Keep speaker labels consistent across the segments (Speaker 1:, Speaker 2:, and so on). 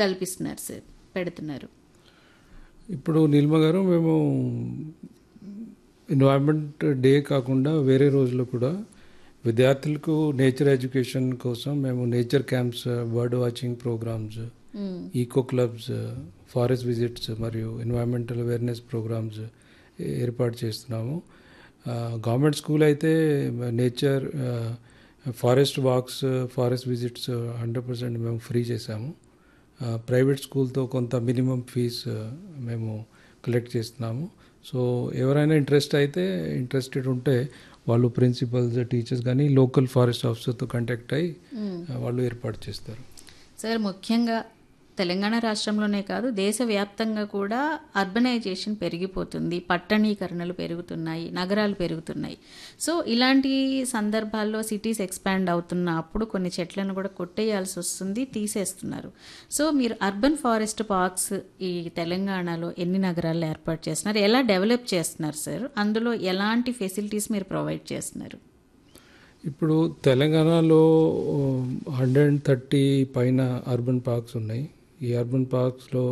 Speaker 1: కల్పిస్తున్నారు సార్ పెడుతున్నారు
Speaker 2: ఇప్పుడు నీల్మ గారు మేము ఎన్వైరన్మెంట్ డే కాకుండా వేరే రోజుల్లో కూడా విద్యార్థులకు నేచర్ ఎడ్యుకేషన్ కోసం మేము nature camps bird watching programmes eco clubs forest visits మరియు ఎన్వైరన్మెంటల్ అవేర్నెస్ ప్రోగ్రామ్స్ ఏర్పాటు చేస్తున్నాము గవర్నమెంట్ స్కూల్ అయితే nature forest walks forest visits hundred percent మేము ఫ్రీ చేసాము ప్రైవేట్ స్కూల్తో కొంత మినిమం ఫీజ్ మేము కలెక్ట్ చేస్తున్నాము సో ఎవరైనా ఇంట్రెస్ట్ అయితే ఇంట్రెస్టెడ్ ఉంటే వాళ్ళు ప్రిన్సిపల్స్ టీచర్స్ కానీ లోకల్ ఫారెస్ట్ ఆఫీసర్తో కాంటాక్ట్ అయ్యి వాళ్ళు ఏర్పాటు చేస్తారు
Speaker 1: సార్ ముఖ్యంగా తెలంగాణ రాష్ట్రంలోనే కాదు దేశవ్యాప్తంగా కూడా అర్బనైజేషన్ పెరిగిపోతుంది పట్టణీకరణలు పెరుగుతున్నాయి నగరాలు పెరుగుతున్నాయి సో ఇలాంటి సందర్భాల్లో సిటీస్ ఎక్స్పాండ్ అవుతున్న అప్పుడు కొన్ని చెట్లను కూడా కొట్టేయాల్సి వస్తుంది తీసేస్తున్నారు సో మీరు అర్బన్ ఫారెస్ట్ పార్క్స్ ఈ తెలంగాణలో ఎన్ని నగరాల్లో ఏర్పాటు చేస్తున్నారు ఎలా డెవలప్ చేస్తున్నారు సార్ అందులో ఎలాంటి ఫెసిలిటీస్ మీరు ప్రొవైడ్ చేస్తున్నారు
Speaker 2: ఇప్పుడు తెలంగాణలో హండ్రెడ్ అండ్ థర్టీ పైన అర్బన్ పార్క్స్ ఉన్నాయి ఈ అర్బన్ పార్క్స్లో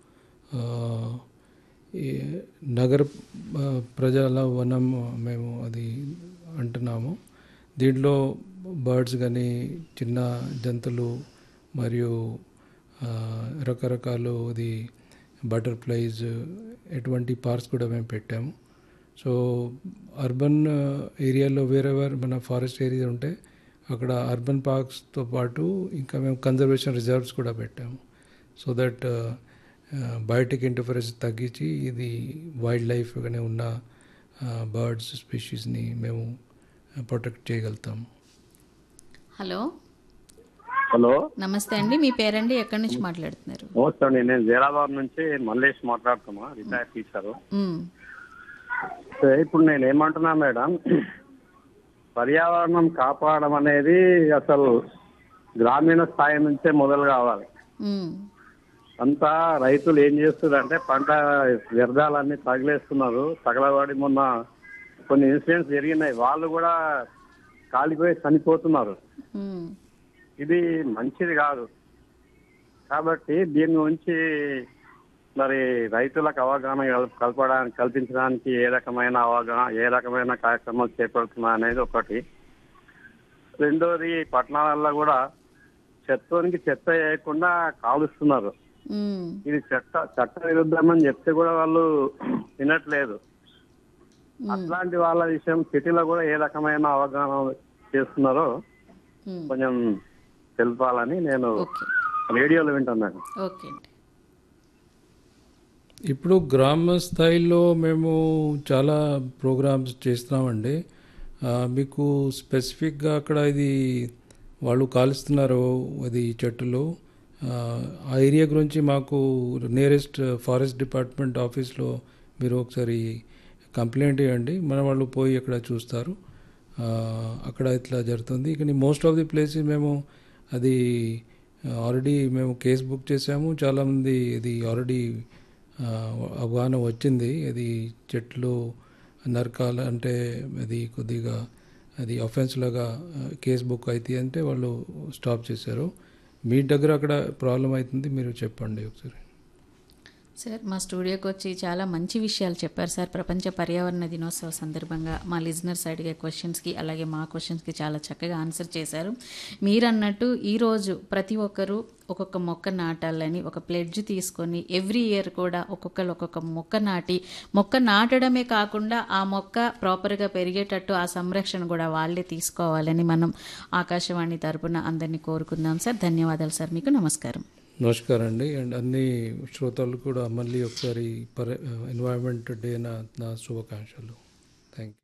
Speaker 2: ఈ నగర ఆ, ప్రజల వనం మేము అది అంటున్నాము దీంట్లో బర్డ్స్ కానీ చిన్న జంతువులు మరియు ఆ, రకరకాలు ఇది బటర్ఫ్లైస్ ఎటువంటి పార్క్స్ కూడా మేము పెట్టాము సో అర్బన్ ఏరియాలో వేరెవర్ మన ఫారెస్ట్ ఏరియా ఉంటే అక్కడ అర్బన్ పార్క్స్తో పాటు ఇంకా మేము కన్జర్వేషన్ రిజర్వ్స్ కూడా పెట్టాము సో దట్ బయోటిక్ ఇంటర్ఫరెన్స్ తగ్గించి ఇది వైల్డ్ లైఫ్గానే ఉన్న బర్డ్స్ స్పీషీస్ని మేము ప్రొటెక్ట్ చేయగలుగుతాము
Speaker 1: హలో
Speaker 3: హలో
Speaker 1: నమస్తే అండి మీ పేరండి ఎక్కడి నుంచి మాట్లాడుతున్నారు
Speaker 3: నమస్తే అండి నేను జైరాబాద్ నుంచి మల్లేష్ మాట్లాడుతున్నా రిటైర్ టీచర్
Speaker 1: మ్,
Speaker 3: ఇప్పుడు నేను ఏమంటున్నా మేడం పర్యావరణం కాపాడడం అనేది అసలు గ్రామీణ స్థాయి నుంచే మొదలు కావాలి
Speaker 1: మ్,
Speaker 3: అంతా రైతులు ఏం చేస్తున్నారంటే పంట వ్యర్థాలన్నీ తగిలేస్తున్నారు తగలబడి మొన్న కొన్ని ఇన్సిడెంట్స్ జరిగినాయి వాళ్ళు కూడా కాలిపోయి చనిపోతున్నారు
Speaker 1: మ్,
Speaker 3: ఇది మంచిది కాదు కాబట్టి దీని గురించి మరి రైతులకు అవగాహన కల్ప- కల్పడానికి కల్పించడానికి ఏ రకమైన అవగాహన ఏ రకమైన కార్యక్రమాలు చేపడుతున్నా అనేది ఒకటి రెండోది పట్టణాలలో కూడా చెత్తోనికి చెత్త వేయకుండా కాలుస్తున్నారు
Speaker 1: మ్,
Speaker 3: ఇది చట్ట చట్ట విరుద్ధమని చెప్తే కూడా వాళ్ళు వినట్లేదు అట్లాంటి వాళ్ళ విషయం సిటీలో కూడా ఏ రకమైన అవగాహన చేస్తున్నారో
Speaker 1: మ్.
Speaker 3: కొంచెం తెలపాలని నేను
Speaker 1: ఓకే
Speaker 3: రేడియోలో వింటున్నాను
Speaker 1: ఓకే అండి
Speaker 2: ఇప్పుడు గ్రామ స్థాయిలో మేము చాలా ప్రోగ్రామ్స్ చేస్తున్నామండి ఆ, మీకు స్పెసిఫిక్గా అక్కడ ఇది వాళ్ళు కాలుస్తున్నారు అది చెట్టులు ఆ, ఆ ఏరియా గురించి మాకు నియరెస్ట్ ఫారెస్ట్ డిపార్ట్మెంట్ ఆఫీస్లో మీరు ఒకసారి కంప్లైంట్ ఇవ్వండి మన వాళ్ళు పోయి అక్కడ చూస్తారు ఆ, అక్కడ ఇట్లా జరుగుతుంది కానీ మోస్ట్ ఆఫ్ ది ప్లేసెస్ మేము అది ఆల్రెడీ మేము కేసు బుక్ చేసాము చాలామంది ఇది ఆల్రెడీ ఆ, అవగాహన వచ్చింది అది చెట్లు నరకాల అంటే అది కొద్దిగా అది అఫెన్స్ లాగా కేసు బుక్ అయితే అంటే వాళ్ళు స్టాప్ చేశారు మీ దగ్గర అక్కడ ప్రాబ్లం అవుతుంది మీరు చెప్పండి ఒకసారి
Speaker 1: సార్ మా స్టూడియోకి వచ్చి చాలా మంచి విషయాలు చెప్పారు సార్ ప్రపంచ పర్యావరణ దినోత్సవ సందర్భంగా మా లిజనర్స్ అడిగే క్వశ్చన్స్కి అలాగే మా క్వశ్చన్స్కి చాలా చక్కగా ఆన్సర్ చేశారు మీరు అన్నట్టు ఈరోజు ప్రతి ఒక్కరూ ఒక్కొక్క మొక్క నాటాలని ఒక ప్లెడ్జ్ తీసుకొని ఎవ్రీ ఇయర్ కూడా ఒక్కొక్కరు ఒక్కొక్క మొక్క నాటి మొక్క నాటడమే కాకుండా ఆ మొక్క ప్రాపర్గా పెరిగేటట్టు ఆ సంరక్షణ కూడా వాళ్ళే తీసుకోవాలని మనం ఆకాశవాణి తరపున అందరినీ కోరుకుందాం సార్ ధన్యవాదాలు సార్ మీకు నమస్కారం
Speaker 2: నమస్కారం అండి అండ్ అన్ని శ్రోతలు కూడా మళ్ళీ ఒకసారి పర్ ఎన్వైరన్మెంట్ డే నా నా శుభాకాంక్షలు థ్యాంక్ యూ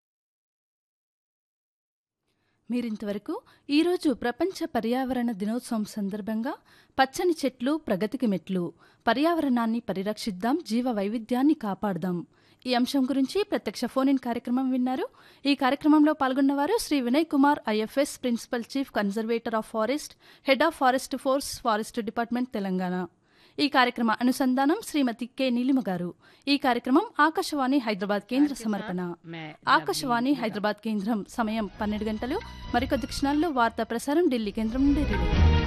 Speaker 4: మీరింతవరకు ఈరోజు ప్రపంచ పర్యావరణ దినోత్సవం సందర్భంగా పచ్చని చెట్లు ప్రగతికి మెట్లు పర్యావరణాన్ని పరిరక్షిద్దాం జీవ వైవిధ్యాన్ని కాపాడదాం ఈ అంశం గురించి ప్రత్యక్ష ఫోన్ ఇన్ కార్యక్రమం విన్నారు ఈ కార్యక్రమంలో పాల్గొన్నవారు Shri Vinay Kumar IFS principal chief conservator of forest head of forest force forest department Telangana ఈ కార్యక్రమ అనుసంధానం శ్రీమతి కె నీలిమ గారు ఈ కార్యక్రమం ఆకాశవాణి హైదరాబాద్ కేంద్ర సమర్పణ ఆకాశవాణి హైదరాబాద్ కేంద్రం సమయం పన్నెండు గంటలు మరికొద్ది క్షణాల్లో వార్తా ప్రసారం ఢిల్లీ కేంద్రం నుండి రిలే